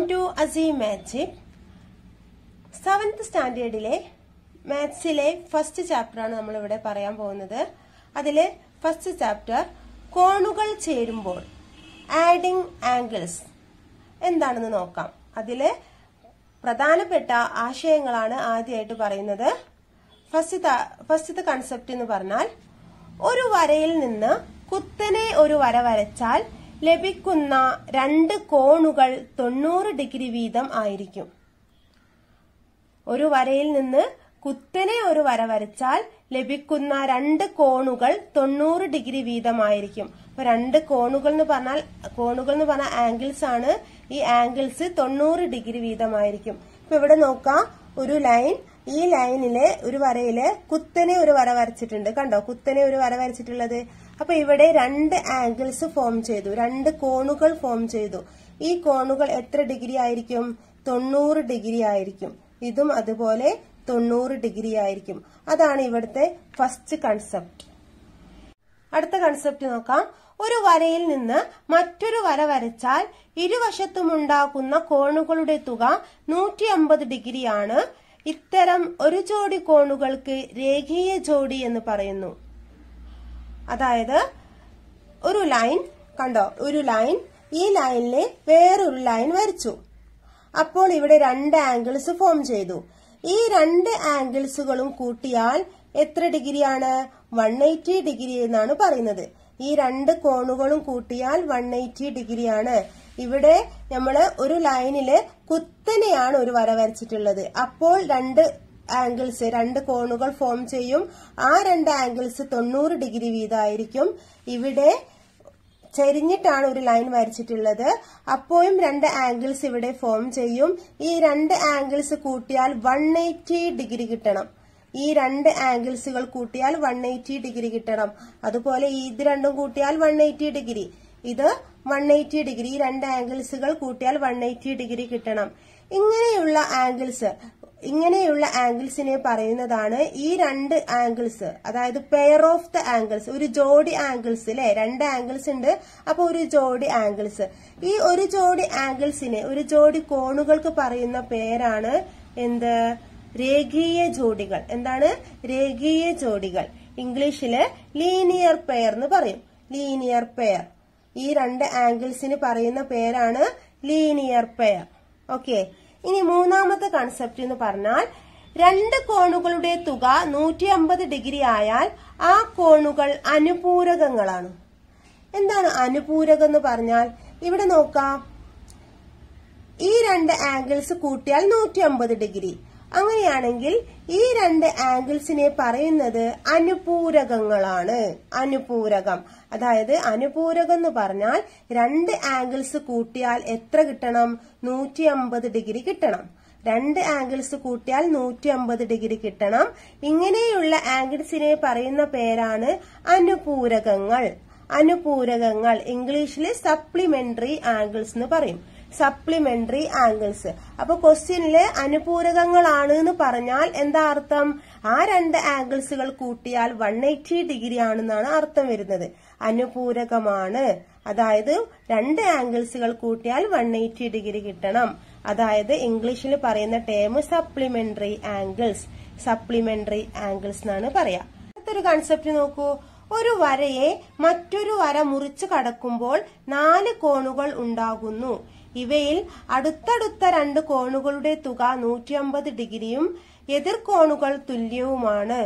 to അസീ magic seventh സ്റ്റാൻഡേർഡിലെ മാത്സിലെ ഫസ്റ്റ് ചാപ്റ്ററാണ് നമ്മൾ ഇവിടെ പറയാൻ പോകുന്നത് അതിലെ ഫസ്റ്റ് ചാപ്റ്റർ കോണുകൾ ചേരുമ്പോൾ ആഡിങ് ആംഗിൾസ് എന്താണെന്ന് നോക്കാം അതിലെ പ്രധാനപ്പെട്ട ആശയങ്ങളാണ് ആദ്യമായിട്ട് പറയുന്നത് ഫസ്റ്റ് ഫസ്റ്റത്തെ കൺസെപ്റ്റ് എന്ന് പറഞ്ഞാൽ ഒരു വരയിൽ നിന്ന് കുത്തനെ ഒരു വര വരച്ചാൽ ലഭിക്കുന്ന രണ്ട് കോണുകൾ തൊണ്ണൂറ് ഡിഗ്രി വീതം ആയിരിക്കും ഒരു വരയിൽ നിന്ന് കുത്തനെ ഒരു വര വരച്ചാൽ ലഭിക്കുന്ന രണ്ട് കോണുകൾ തൊണ്ണൂറ് ഡിഗ്രി വീതമായിരിക്കും അപ്പൊ രണ്ട് കോണുകൾ എന്ന് പറഞ്ഞാൽ കോണുകൾ എന്ന് പറഞ്ഞാൽ ആംഗിൾസ് ആണ് ഈ ആംഗിൾസ് തൊണ്ണൂറ് ഡിഗ്രി വീതമായിരിക്കും ഇപ്പൊ ഇവിടെ നോക്കാം ഒരു ലൈൻ ഈ ലൈനില് ഒരു വരയില് കുത്തനെ ഒരു വര വരച്ചിട്ടുണ്ട് കണ്ടോ കുത്തനെ ഒരു വര വരച്ചിട്ടുള്ളത് അപ്പൊ ഇവിടെ രണ്ട് ആംഗിൾസ് ഫോം ചെയ്തു രണ്ട് കോണുകൾ ഫോം ചെയ്തു ഈ കോണുകൾ എത്ര ഡിഗ്രി ആയിരിക്കും തൊണ്ണൂറ് ഡിഗ്രി ആയിരിക്കും ഇതും അതുപോലെ തൊണ്ണൂറ് ഡിഗ്രി ആയിരിക്കും അതാണ് ഇവിടുത്തെ ഫസ്റ്റ് കൺസെപ്റ്റ് അടുത്ത കൺസെപ്റ്റ് നോക്കാം ഒരു വരയിൽ നിന്ന് മറ്റൊരു വര വരച്ചാൽ ഇരുവശത്തുമുണ്ടാകുന്ന കോണുകളുടെ തുക നൂറ്റി അമ്പത് ഡിഗ്രിയാണ് ഇത്തരം ഒരു ജോഡി കോണുകൾക്ക് രേഖീയ ജോഡി എന്ന് പറയുന്നു അതായത് ഒരു ലൈൻ കണ്ടോ ഒരു ലൈൻ ഈ ലൈനിൽ വേറൊരു ലൈൻ വരച്ചു അപ്പോൾ ഇവിടെ രണ്ട് ആംഗിൾസ് ഫോം ചെയ്തു ഈ രണ്ട് ആംഗിൾസുകളും കൂട്ടിയാൽ എത്ര ഡിഗ്രിയാണ് വൺ എയ്റ്റി ഡിഗ്രി എന്നാണ് പറയുന്നത് ഈ രണ്ട് കോണുകളും കൂട്ടിയാൽ വൺ എയ്റ്റി ഡിഗ്രിയാണ് ഇവിടെ നമ്മൾ ഒരു ലൈനില് കുത്തനെയാണ് ഒരു വര വരച്ചിട്ടുള്ളത് അപ്പോൾ രണ്ട് ആംഗിൾസ് രണ്ട് കോണുകൾ ഫോം ചെയ്യും ആ രണ്ട് ആംഗിൾസ് തൊണ്ണൂറ് ഡിഗ്രി വീതമായിരിക്കും ഇവിടെ ചെരിഞ്ഞിട്ടാണ് ഒരു ലൈൻ വരച്ചിട്ടുള്ളത് അപ്പോഴും രണ്ട് ആംഗിൾസ് ഇവിടെ ഫോം ചെയ്യും ഈ രണ്ട് ആംഗിൾസ് കൂട്ടിയാൽ വൺ എയ്റ്റി ഡിഗ്രി കിട്ടണം ഈ രണ്ട് ആംഗിൾസുകൾ കൂട്ടിയാൽ വൺ എയ്റ്റി ഡിഗ്രി കിട്ടണം അതുപോലെ ഇത് രണ്ടും കൂട്ടിയാൽ വൺ എയ്റ്റി ഡിഗ്രി ഇത് വൺ എയ്റ്റി ഡിഗ്രി ഈ രണ്ട് ആംഗിൾസുകൾ കൂട്ടിയാൽ വൺ എയ്റ്റി ഡിഗ്രി കിട്ടണം ഇങ്ങനെയുള്ള ആംഗിൾസ് ഇങ്ങനെയുള്ള ആംഗിൾസിനെ പറയുന്നതാണ് ഈ രണ്ട് ആംഗിൾസ് അതായത് പെയർ ഓഫ് ദ ആംഗിൾസ് ഒരു ജോഡി ആംഗിൾസ് അല്ലെ രണ്ട് ആംഗിൾസ് ഉണ്ട് അപ്പൊ ഒരു ജോഡി ആംഗിൾസ് ഈ ഒരു ജോഡി ആംഗിൾസിനെ ഒരു ജോഡി കോണുകൾക്ക് പറയുന്ന പേരാണ് എന്ത് രേഖീയ ജോഡികൾ എന്താണ് രേഖീയ ജോഡികൾ ഇംഗ്ലീഷില് ലീനിയർ പെയർ എന്ന് പറയും ലീനിയർ പെയർ ഈ രണ്ട് ആംഗിൾസിന് പറയുന്ന പേരാണ് ലീനിയർ പെയർ ഓക്കെ ഇനി മൂന്നാമത്തെ കൺസെപ്റ്റ് എന്ന് പറഞ്ഞാൽ രണ്ട് കോണുകളുടെ തുക നൂറ്റി അമ്പത് ഡിഗ്രി ആയാൽ ആ കോണുകൾ അനുപൂരകങ്ങളാണ് എന്താണ് അനുപൂരകം എന്ന് പറഞ്ഞാൽ ഇവിടെ നോക്കാം ഈ രണ്ട് ആംഗിൾസ് കൂട്ടിയാൽ നൂറ്റി അമ്പത് ഡിഗ്രി അങ്ങനെയാണെങ്കിൽ ഈ രണ്ട് ആംഗിൾസിനെ പറയുന്നത് അനുപൂരകങ്ങളാണ് അനുപൂരകം അതായത് അനുപൂരകം എന്ന് പറഞ്ഞാൽ രണ്ട് ആംഗിൾസ് കൂട്ടിയാൽ എത്ര കിട്ടണം നൂറ്റി അമ്പത് ഡിഗ്രി കിട്ടണം രണ്ട് ആംഗിൾസ് കൂട്ടിയാൽ നൂറ്റി അമ്പത് ഡിഗ്രി കിട്ടണം ഇങ്ങനെയുള്ള ആംഗിൾസിനെ പറയുന്ന പേരാണ് അനുപൂരകങ്ങൾ അനുപൂരകങ്ങൾ ഇംഗ്ലീഷിൽ സപ്ലിമെന്ററി ആംഗിൾസ് എന്ന് പറയും സപ്ലിമെന്ററി ആംഗിൾസ് അപ്പൊ ക്വസ്റ്റ്യനില് അനുപൂരകങ്ങളാണ് എന്ന് പറഞ്ഞാൽ എന്താ അർത്ഥം ആ രണ്ട് ആംഗിൾസുകൾ കൂട്ടിയാൽ വൺ എയ്റ്റി ഡിഗ്രി ആണെന്നാണ് അർത്ഥം വരുന്നത് അനുപൂരകമാണ് അതായത് രണ്ട് ആംഗിൾസുകൾ കൂട്ടിയാൽ വൺ എയ്റ്റി ഡിഗ്രി കിട്ടണം അതായത് ഇംഗ്ലീഷിൽ പറയുന്ന term supplementary angles supplementary angles എന്നാണ് പറയാ അടുത്തൊരു കൺസെപ്റ്റ് നോക്കൂ ഒരു വരയെ മറ്റൊരു വര മുറിച്ചു കടക്കുമ്പോൾ നാല് കോണുകൾ ഉണ്ടാകുന്നു ഇവയിൽ അടുത്തടുത്ത രണ്ട് കോണുകളുടെ തുക നൂറ്റി അമ്പത് ഡിഗ്രിയും എതിർ കോണുകൾ തുല്യവുമാണ്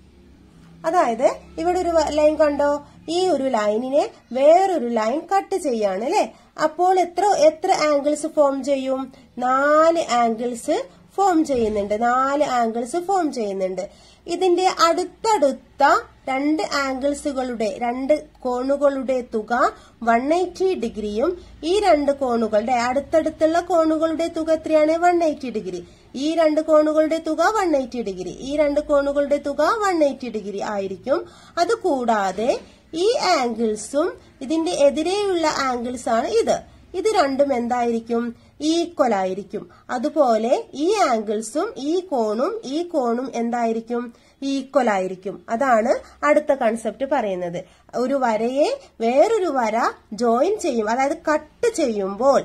അതായത് ഇവിടെ ഒരു ലൈൻ കണ്ടോ ഈ ഒരു ലൈനിനെ വേറൊരു ലൈൻ കട്ട് ചെയ്യാണ് അല്ലെ അപ്പോൾ എത്ര എത്ര ആംഗിൾസ് ഫോം ചെയ്യും നാല് ആംഗിൾസ് ഫോം ചെയ്യുന്നുണ്ട് നാല് ആംഗിൾസ് ഫോം ചെയ്യുന്നുണ്ട് ഇതിന്റെ അടുത്തടുത്ത രണ്ട് ആംഗിൾസുകളുടെ രണ്ട് കോണുകളുടെ തുക വൺ എയ്റ്റി ഡിഗ്രിയും ഈ രണ്ട് കോണുകളുടെ അടുത്തടുത്തുള്ള കോണുകളുടെ തുക എത്രയാണ് വൺ എയ്റ്റി ഡിഗ്രി ഈ രണ്ട് കോണുകളുടെ തുക വൺ എയ്റ്റി ഡിഗ്രി ഈ രണ്ട് കോണുകളുടെ തുക വൺ എയ്റ്റി ഡിഗ്രി ആയിരിക്കും അതുകൂടാതെ ഈ ആംഗിൾസും ഇതിന്റെ എതിരെയുള്ള ആംഗിൾസ് ആണ് ഇത് ഇത് രണ്ടും എന്തായിരിക്കും ഈക്വൽ ആയിരിക്കും അതുപോലെ ഈ ആംഗിൾസും ഈ കോണും ഈ കോണും എന്തായിരിക്കും ഈക്വൽ ആയിരിക്കും അതാണ് അടുത്ത കൺസെപ്റ്റ് പറയുന്നത് ഒരു വരയെ വേറൊരു വര ജോയിൻ ചെയ്യും അതായത് കട്ട് ചെയ്യുമ്പോൾ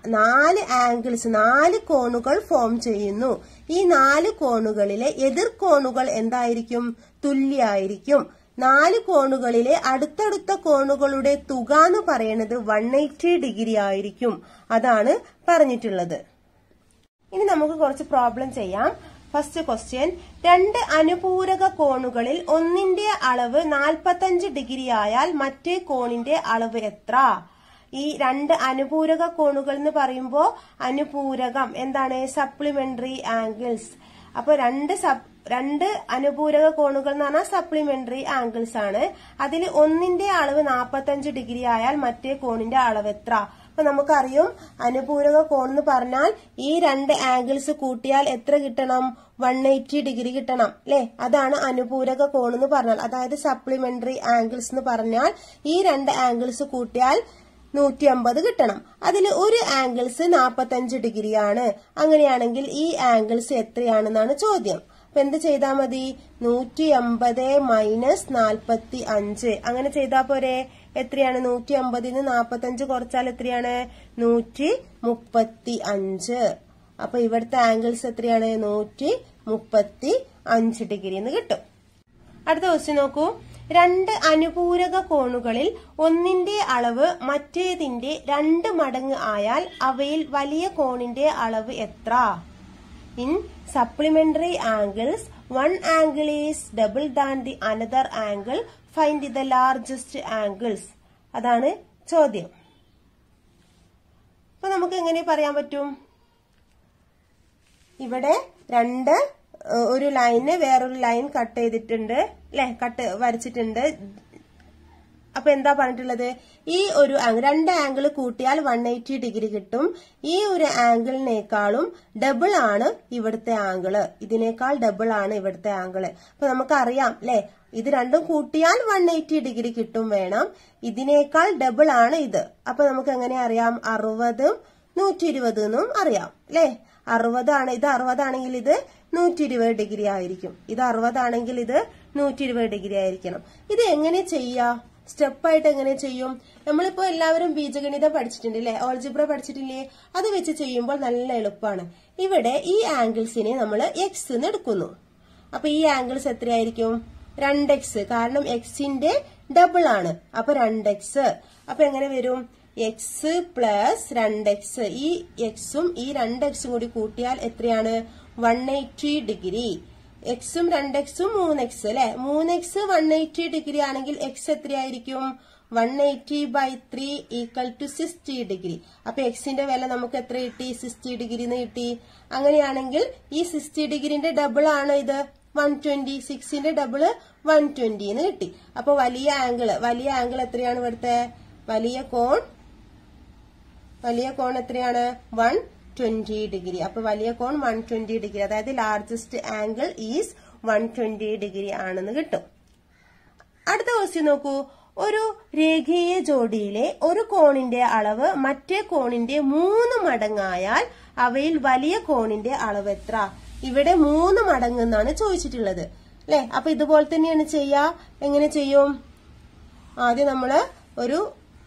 നാല് ആംഗിൾസ് നാല് കോണുകൾ ഫോം ചെയ്യുന്നു ഈ നാല് കോണുകളിലെ എതിർ കോണുകൾ എന്തായിരിക്കും തുല്യായിരിക്കും നാല് കോണുകളിലെ അടുത്തടുത്ത കോണുകളുടെ തുക എന്ന് പറയുന്നത് വൺ എയ്റ്റി ഡിഗ്രി ആയിരിക്കും അതാണ് പറഞ്ഞിട്ടുള്ളത് ഇനി നമുക്ക് കുറച്ച് പ്രോബ്ലം ചെയ്യാം ഫസ്റ്റ് ക്വസ്റ്റ്യൻ രണ്ട് അനുപൂരക കോണുകളിൽ ഒന്നിന്റെ അളവ് 45 ഡിഗ്രി ആയാൽ മറ്റേ കോണിന്റെ അളവ് എത്ര ഈ രണ്ട് അനുപൂരക കോണുകൾ എന്ന് പറയുമ്പോൾ അനുപൂരകം എന്താണ് സപ്ലിമെന്ററി ആംഗിൾസ് അപ്പൊ രണ്ട് സബ് രണ്ട് അനുപൂരക കോണുകൾ എന്ന് പറഞ്ഞാൽ സപ്ലിമെന്ററി ആംഗിൾസ് ആണ് അതിൽ ഒന്നിന്റെ അളവ് 45 ഡിഗ്രി ആയാൽ മറ്റേ കോണിന്റെ അളവ് എത്ര അപ്പൊ നമുക്കറിയും അനുപൂരക കോൺ എന്ന് പറഞ്ഞാൽ ഈ രണ്ട് ആംഗിൾസ് കൂട്ടിയാൽ എത്ര കിട്ടണം വൺ എയ്റ്റി ഡിഗ്രി കിട്ടണം അല്ലെ അതാണ് അനുപൂരക കോൺ എന്ന് പറഞ്ഞാൽ അതായത് സപ്ലിമെന്ററി ആംഗിൾസ് എന്ന് പറഞ്ഞാൽ ഈ രണ്ട് ആംഗിൾസ് കൂട്ടിയാൽ നൂറ്റി അമ്പത് കിട്ടണം അതിൽ ഒരു ആംഗിൾസ് നാപ്പത്തഞ്ച് ഡിഗ്രിയാണ് അങ്ങനെയാണെങ്കിൽ ഈ ആംഗിൾസ് എത്രയാണെന്നാണ് ചോദ്യം അപ്പൊ എന്ത് ചെയ്താൽ മതി നൂറ്റി അമ്പത് മൈനസ് നാൽപ്പത്തി അഞ്ച് അങ്ങനെ ചെയ്താൽ പോരെ എത്രയാണ് നൂറ്റി അമ്പതിന് നാപ്പത്തഞ്ച് കുറച്ചാൽ എത്രയാണ് നൂറ്റി മുപ്പത്തി അഞ്ച് അപ്പൊ ഇവിടുത്തെ ആംഗിൾസ് എത്രയാണ് നൂറ്റി മുപ്പത്തി അഞ്ച് ഡിഗ്രി എന്ന് കിട്ടും അടുത്ത ക്വസ്റ്റ്യൻ നോക്കൂ രണ്ട് അനുപൂരക കോണുകളിൽ ഒന്നിന്റെ അളവ് മറ്റേതിന്റെ രണ്ട് മടങ്ങ് ആയാൽ അവയിൽ വലിയ കോണിന്റെ അളവ് എത്ര in supplementary angles one angle is double than the another angle find the largest angles അതാണ് ചോദ്യം അപ്പൊ നമുക്ക് എങ്ങനെ പറയാൻ പറ്റും ഇവിടെ രണ്ട് ഏഹ്, ഒരു ലൈന് വേറൊരു ലൈൻ കട്ട് ചെയ്തിട്ടുണ്ട് അല്ലെ കട്ട് വരച്ചിട്ടുണ്ട് അപ്പൊ എന്താ പറഞ്ഞിട്ടുള്ളത് ഈ ഒരു ആംഗിൾ രണ്ട് ആംഗിൾ കൂട്ടിയാൽ വൺ എയ്റ്റി ഡിഗ്രി കിട്ടും ഈ ഒരു ആംഗിളിനേക്കാളും ഡബിൾ ആണ് ഇവിടുത്തെ ആംഗിള് ഇതിനേക്കാൾ ഡബിൾ ആണ് ഇവിടുത്തെ ആംഗിള് അപ്പൊ നമുക്കറിയാം അല്ലെ ഇത് രണ്ടും കൂട്ടിയാൽ വൺ എയ്റ്റി ഡിഗ്രി കിട്ടും വേണം ഇതിനേക്കാൾ ഡബിൾ ആണ് ഇത് അപ്പൊ നമുക്ക് എങ്ങനെ അറിയാം അറുപതും നൂറ്റി ഇരുപത് എന്നും അറിയാം അല്ലെ അറുപതാണ് ഇത് അറുപതാണെങ്കിൽ ഇത് നൂറ്റി ഇരുപത് ഡിഗ്രി ആയിരിക്കും ഇത് അറുപതാണെങ്കിൽ ഇത് നൂറ്റി ഇരുപത് ഡിഗ്രി ആയിരിക്കണം ഇത് എങ്ങനെ ചെയ്യാ സ്റ്റെപ്പായിട്ട് എങ്ങനെ ചെയ്യും നമ്മളിപ്പോ എല്ലാവരും ബീജഗണിതം പഠിച്ചിട്ടുണ്ട് അല്ലെ ഓൾജിബ്ര പഠിച്ചിട്ടില്ലേ അത് വെച്ച് ചെയ്യുമ്പോൾ നല്ല എളുപ്പമാണ് ഇവിടെ ഈ ആംഗിൾസിനെ നമ്മൾ എക്സ് എന്ന് എടുക്കുന്നു അപ്പൊ ഈ ആംഗിൾസ് എത്രയായിരിക്കും രണ്ട് എക്സ് കാരണം എക്സിന്റെ ഡബിൾ ആണ് അപ്പൊ രണ്ട് എക്സ് അപ്പൊ എങ്ങനെ വരും എക്സ് പ്ലസ് രണ്ട് എക്സ് ഈ എക്സും ഈ രണ്ട് എക്സും കൂടി കൂട്ടിയാൽ എത്രയാണ് വൺ എയ്റ്റി ഡിഗ്രി എക്സും രണ്ട് എക്സും മൂന്ന് എക്സ് അല്ലെ മൂന്ന് എക്സ് വൺ എയ്റ്റി ഡിഗ്രി ആണെങ്കിൽ എക്സ് എത്രയായിരിക്കും one eighty by three equal to sixty degree അപ്പൊ എക്സിന്റെ വില നമുക്ക് എത്ര കിട്ടി സിക്സ്റ്റി ഡിഗ്രി എന്ന് കിട്ടി അങ്ങനെയാണെങ്കിൽ ഈ സിക്സ്റ്റി ഡിഗ്രിന്റെ ഡബിൾ ആണ് ഇത് വൺ ട്വന്റി സിക്സിന്റെ ഡബിള് വൺ ട്വന്റി എന്ന് കിട്ടി അപ്പൊ വലിയ ആംഗിള് വലിയ ആംഗിൾ എത്രയാണ് ഇവിടുത്തെ വലിയ കോൺ വലിയ കോൺ എത്രയാണ് വൺ ട്വന്റി ഡിഗ്രി അപ്പൊ വലിയ കോൺ വൺ ട്വന്റി ഡിഗ്രി അതായത് largest angle is one twenty degree ആണെന്ന് കിട്ടും അടുത്ത ക്വസ്റ്റ്യൻ നോക്കൂ ഒരു രേഖീയ ജോഡിയിലെ ഒരു കോണിന്റെ അളവ് മറ്റേ കോണിന്റെ മൂന്ന് മടങ്ങായാൽ അവയിൽ വലിയ കോണിന്റെ അളവ് എത്ര ഇവിടെ മൂന്ന് മടങ്ങ് എന്നാണ് ചോദിച്ചിട്ടുള്ളത് അല്ലെ അപ്പൊ ഇതുപോലെ തന്നെയാണ് ചെയ്യാ എങ്ങനെ ചെയ്യും ആദ്യം നമ്മള് ഒരു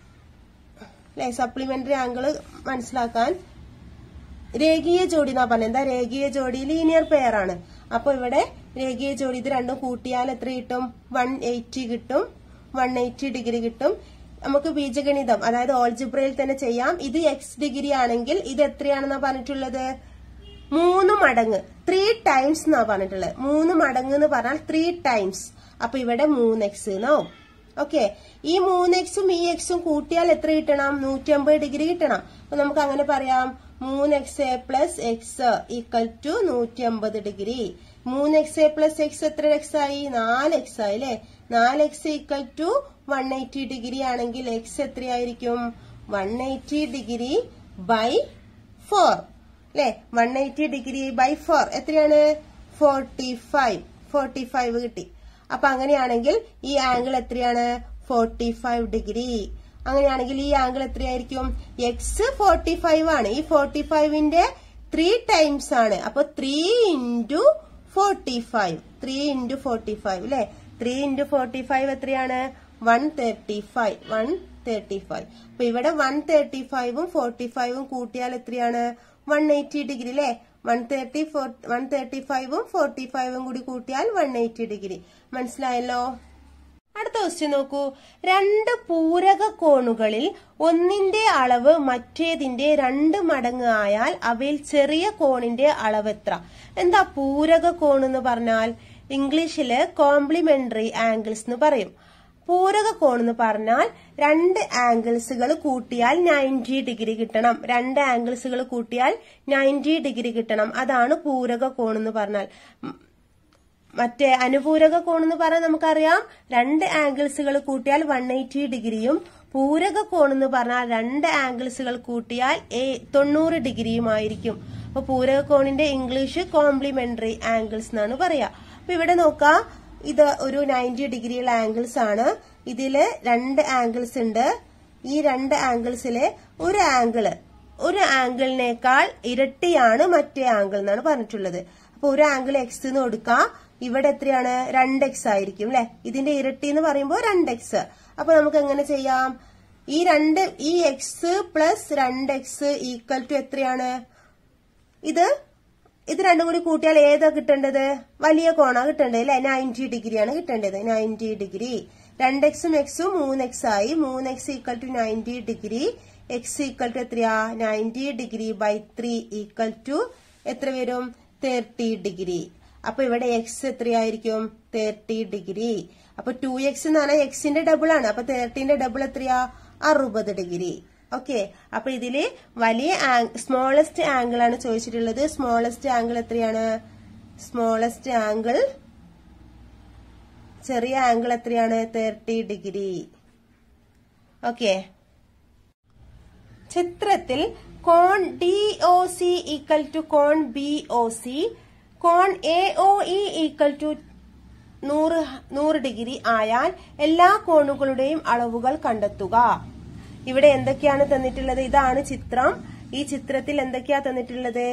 അല്ലെ സപ്ലിമെന്ററി ആംഗിള് മനസ്സിലാക്കാൻ രേഖീയ ജോഡി എന്നാ പറഞ്ഞത് എന്താ രേഖീയ ജോഡി ലീനിയർ പെയർ ആണ് അപ്പൊ ഇവിടെ രേഖീയ ജോഡി ഇത് രണ്ടും കൂട്ടിയാൽ എത്ര കിട്ടും വൺ എയ്റ്റി കിട്ടും വൺ എയ്റ്റി ഡിഗ്രി കിട്ടും നമുക്ക് ബീജഗണിതം അതായത് ഓൾജിബ്രയിൽ തന്നെ ചെയ്യാം ഇത് എക്സ് ഡിഗ്രി ആണെങ്കിൽ ഇത് എത്രയാണെന്നാ പറഞ്ഞിട്ടുള്ളത് മൂന്ന് മടങ്ങ് ത്രീ ടൈംസ് എന്നാ പറഞ്ഞിട്ടുള്ളത് മൂന്ന് മടങ്ങ് എന്ന് പറഞ്ഞാൽ ത്രീ ടൈംസ് അപ്പൊ ഇവിടെ മൂന്ന് എക്സ് എന്നാവും ഓക്കെ ഈ മൂന്ന് എക്സും ഈ എക്സും കൂട്ടിയാൽ എത്ര കിട്ടണം നൂറ്റി അമ്പത് ഡിഗ്രി കിട്ടണം അപ്പൊ നമുക്ക് അങ്ങനെ പറയാം മൂന്ന് x a plus x equal to നൂറ്റി അമ്പത് ഡിഗ്രി മൂന്ന് എക്സ് എ പ്ലസ് എക്സ് എത്ര എക്സ് ആയി നാല് എക്സ് ആയി അല്ലെ നാല് x equal to one eighty degree ആണെങ്കിൽ എക്സ് എത്രയായിരിക്കും one eighty degree by four അല്ലെ one eighty degree by four എത്രയാണ് ഫോർട്ടി ഫൈവ് ഫോർട്ടി ഫൈവ് കിട്ടി അപ്പൊ അങ്ങനെയാണെങ്കിൽ ഈ ആംഗിൾ എത്രയാണ് ഫോർട്ടി ഫൈവ് ഡിഗ്രി അങ്ങനെയാണെങ്കിൽ ഈ ആംഗിൾ എത്രയായിരിക്കും എക്സ് ഫോർട്ടി ഫൈവ് ആണ് ഈ ഫോർട്ടി ഫൈവിന്റെ ത്രീ ടൈംസ് ആണ് അപ്പൊ three into forty five three into forty five അല്ലെ ത്രീ ഇൻറ്റു ഫോർട്ടി ഫൈവ് എത്രയാണ് one thirty five one thirty five അപ്പൊ ഇവിടെ വൺ തേർട്ടി ഫൈവും ഫോർട്ടി ഫൈവും കൂട്ടിയാൽ എത്രയാണ് വൺ എയ്റ്റി ഡിഗ്രി അല്ലേ one thirty four one thirty ഫൈവും ഫോർട്ടി ഫൈവും കൂടി കൂട്ടിയാൽ വൺ എയ്റ്റി ഡിഗ്രി മനസ്സിലായല്ലോ അടുത്ത ക്വസ്റ്റ്യൻ നോക്കൂ രണ്ട് പൂരക കോണുകളിൽ ഒന്നിന്റെ അളവ് മറ്റേതിന്റെ രണ്ട് മടങ്ങ് ആയാൽ അവയിൽ ചെറിയ കോണിന്റെ അളവ് എത്ര എന്താ പൂരക കോൺ എന്ന് പറഞ്ഞാൽ ഇംഗ്ലീഷില് കോംപ്ലിമെന്ററി ആംഗിൾസ് എന്ന് പറയും പൂരക കോൺ എന്ന് പറഞ്ഞാൽ രണ്ട് ആംഗിൾസുകൾ കൂട്ടിയാൽ നയൻറ്റി ഡിഗ്രി കിട്ടണം രണ്ട് ആംഗിൾസുകൾ കൂട്ടിയാൽ നയൻറ്റി ഡിഗ്രി കിട്ടണം അതാണ് പൂരക കോൺ എന്ന് പറഞ്ഞാൽ മറ്റേ അനുപൂരക കോൺ എന്ന് പറഞ്ഞാൽ നമുക്കറിയാം രണ്ട് ആംഗിൾസുകൾ കൂട്ടിയാൽ വൺ എയ്റ്റി ഡിഗ്രിയും പൂരക കോൺ എന്ന് പറഞ്ഞാൽ രണ്ട് ആംഗിൾസുകൾ കൂട്ടിയാൽ തൊണ്ണൂറ് ഡിഗ്രിയുമായിരിക്കും അപ്പൊ പൂരക കോണിന്റെ ഇംഗ്ലീഷ് കോംപ്ലിമെന്ററി ആംഗിൾസ് എന്നാണ് പറയാ അപ്പൊ ഇവിടെ നോക്കാം ഇത് ഒരു നയൻറ്റി ഡിഗ്രിയുള്ള ആംഗിൾസ് ആണ് ഇതില് രണ്ട് ആംഗിൾസ് ഉണ്ട് ഈ രണ്ട് ആംഗിൾസിലെ ഒരു ആംഗിള് ഒരു ആംഗിളിനേക്കാൾ ഇരട്ടിയാണ് മറ്റേ ആംഗിൾ എന്നാണ് പറഞ്ഞിട്ടുള്ളത് അപ്പൊ ഒരു ആംഗിൾ എക്സ് എന്ന് കൊടുക്കാം ഇവിടെ എത്രയാണ് രണ്ട് എക്സ് ആയിരിക്കും അല്ലെ ഇതിന്റെ ഇരട്ടി എന്ന് പറയുമ്പോൾ രണ്ട് എക്സ് അപ്പൊ നമുക്ക് എങ്ങനെ ചെയ്യാം ഈ രണ്ട് ഈ എക്സ് പ്ലസ് രണ്ട് എക്സ് ഈക്വൽ ടു എത്രയാണ് ഇത് ഇത് രണ്ടും കൂടി കൂട്ടിയാൽ ഏതാ കിട്ടേണ്ടത് വലിയ കോണാ കിട്ടേണ്ടത് അല്ലെ നയൻറ്റി ഡിഗ്രിയാണ് കിട്ടേണ്ടത് നയൻറ്റി ഡിഗ്രി രണ്ട് എക്സും എക്സും മൂന്ന് എക്സ് ആയി മൂന്ന് x equal to ninety degree x equal to എത്രയാ ninety degree by three equal to എത്ര വരും തേർട്ടി ഡിഗ്രി അപ്പൊ ഇവിടെ എക്സ് എത്രയായിരിക്കും തേർട്ടി ഡിഗ്രി അപ്പൊ ടു എക്സ് എന്ന് പറഞ്ഞാൽ എക്സിന്റെ ഡബിൾ ആണ് അപ്പൊ തേർട്ടീന്റെ ഡബിൾ എത്രയാ അറുപത് ഡിഗ്രി ഓക്കെ അപ്പൊ ഇതില് വലിയ സ്മോളസ്റ്റ് ആംഗിൾ ആണ് ചോദിച്ചിട്ടുള്ളത് സ്മോളസ്റ്റ് ആംഗിൾ എത്രയാണ് സ്മോളസ്റ്റ് ആംഗിൾ ചെറിയ ആംഗിൾ എത്രയാണ് തേർട്ടി ഡിഗ്രി ഓക്കെ ചിത്രത്തിൽ കോൺ D O C equal to കോൺ ബി ഒ സി കോൺ A O E equal to നൂറ് നൂറ് ഡിഗ്രി ആയാൽ എല്ലാ കോണുകളുടെയും അളവുകൾ കണ്ടെത്തുക ഇവിടെ എന്തൊക്കെയാണ് തന്നിട്ടുള്ളത് ഇതാണ് ചിത്രം ഈ ചിത്രത്തിൽ എന്തൊക്കെയാ തന്നിട്ടുള്ളത്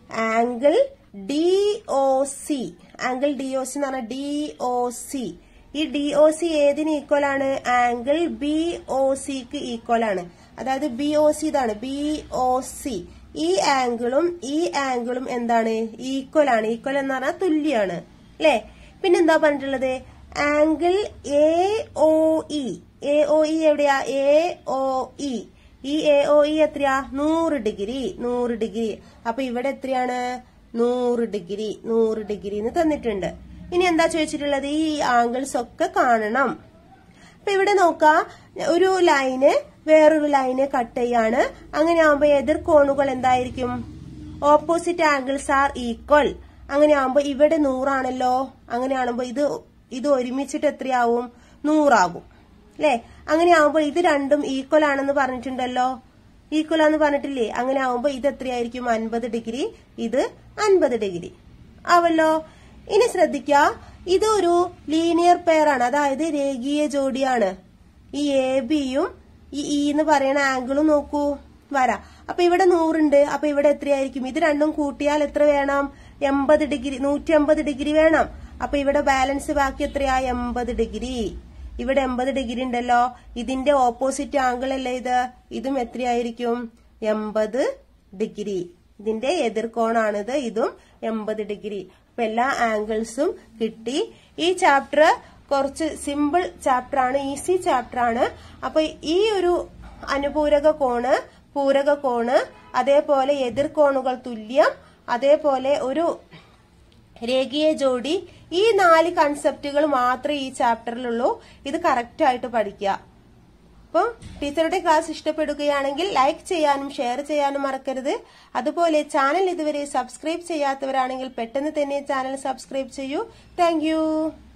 angle D O C angle D O C എന്ന് പറഞ്ഞാൽ ഡി ഒ സി ഈ ഡി ഒ സി ഏതിന് ഈക്വൽ ആണ് ആംഗിൾ ബി ഒ സിക്ക് ഈക്വൽ ആണ് അതായത് ബി ഒ സി ഇതാണ് ബി ഒ സി ഈ ആംഗിളും ഈ ആംഗിളും എന്താണ് ഈക്വൽ ആണ് ഈക്വൽ എന്ന് പറഞ്ഞാൽ തുല്യാണ് അല്ലേ പിന്നെന്താ പറഞ്ഞിട്ടുള്ളത് angle A O E A O E എവിടെയാ എ ഒ ഇ ഈ എ ഒ ഇ എത്രയാ നൂറ് ഡിഗ്രി നൂറ് ഡിഗ്രി അപ്പൊ ഇവിടെ എത്രയാണ് നൂറ് ഡിഗ്രി നൂറ് ഡിഗ്രി എന്ന് തന്നിട്ടുണ്ട് ഇനി എന്താ ചോദിച്ചിട്ടുള്ളത് ഈ ആംഗിൾസ് ഒക്കെ കാണണം അപ്പൊ ഇവിടെ നോക്കാം ഒരു ലൈന് വേറൊരു ലൈന് കട്ട് ചെയ്യാണ് അങ്ങനെ ആവുമ്പോ എതിർ കോണുകൾ എന്തായിരിക്കും ഓപ്പോസിറ്റ് ആംഗിൾസ് ആർ ഈക്വൽ അങ്ങനെ ആവുമ്പോ ഇവിടെ നൂറാണല്ലോ അങ്ങനെ ആവുമ്പോ ഇത് ഇത് ഒരുമിച്ചിട്ട് എത്രയാവും നൂറാകും അല്ലെ അങ്ങനെ ആവുമ്പോ ഇത് രണ്ടും ഈക്വൽ ആണെന്ന് പറഞ്ഞിട്ടുണ്ടല്ലോ ഈക്വൽ ആണെന്ന് പറഞ്ഞിട്ടില്ലേ അങ്ങനെ ആവുമ്പോ ഇത് എത്രയായിരിക്കും അൻപത് ഡിഗ്രി ഇത് അൻപത് ഡിഗ്രി ആവല്ലോ ഇനി ശ്രദ്ധിക്ക ഇതൊരു ലീനിയർ പെയർ ആണ് അതായത് രേഖീയ ജോഡിയാണ് ഈ എ ബിയും ഈ ഇ എന്ന് പറയുന്ന ആംഗിളും നോക്കൂ വരാ അപ്പൊ ഇവിടെ നൂറുണ്ട് അപ്പൊ ഇവിടെ എത്രയായിരിക്കും ഇത് രണ്ടും കൂട്ടിയാൽ എത്ര വേണം എൺപത് ഡിഗ്രി നൂറ്റി അമ്പത് ഡിഗ്രി വേണം അപ്പൊ ഇവിടെ ബാലൻസ് ബാക്കി എത്രയാ എൺപത് ഡിഗ്രി ഇവിടെ എൺപത് ഡിഗ്രി ഉണ്ടല്ലോ ഇതിന്റെ ഓപ്പോസിറ്റ് ആംഗിൾ അല്ലേ ഇത് ഇതും എത്രയായിരിക്കും എൺപത് ഡിഗ്രി ഇതിന്റെ എതിർകോണാണിത് ഇതും എൺപത് ഡിഗ്രി അപ്പൊ എല്ലാ ആംഗിൾസും കിട്ടി ഈ ചാപ്റ്റർ കുറച്ച് സിമ്പിൾ ചാപ്റ്റർ ആണ് ഈസി ചാപ്റ്റർ ആണ് അപ്പൊ ഈ ഒരു അനുപൂരക കോണ് പൂരക കോണ് അതേപോലെ എതിർകോണുകൾ തുല്യം അതേപോലെ ഒരു രേഖീയ ജോഡി ഈ നാല് കൺസെപ്റ്റുകൾ മാത്രമേ ഈ ചാപ്റ്ററിലുള്ളൂ ഇത് കറക്റ്റ് ആയിട്ട് പഠിക്കുക അപ്പം ടീച്ചറുടെ ക്ലാസ് ഇഷ്ടപ്പെടുകയാണെങ്കിൽ ലൈക്ക് ചെയ്യാനും ഷെയർ ചെയ്യാനും മറക്കരുത് അതുപോലെ ചാനൽ ഇതുവരെ സബ്സ്ക്രൈബ് ചെയ്യാത്തവരാണെങ്കിൽ പെട്ടെന്ന് തന്നെ ചാനൽ സബ്സ്ക്രൈബ് ചെയ്യൂ താങ്ക്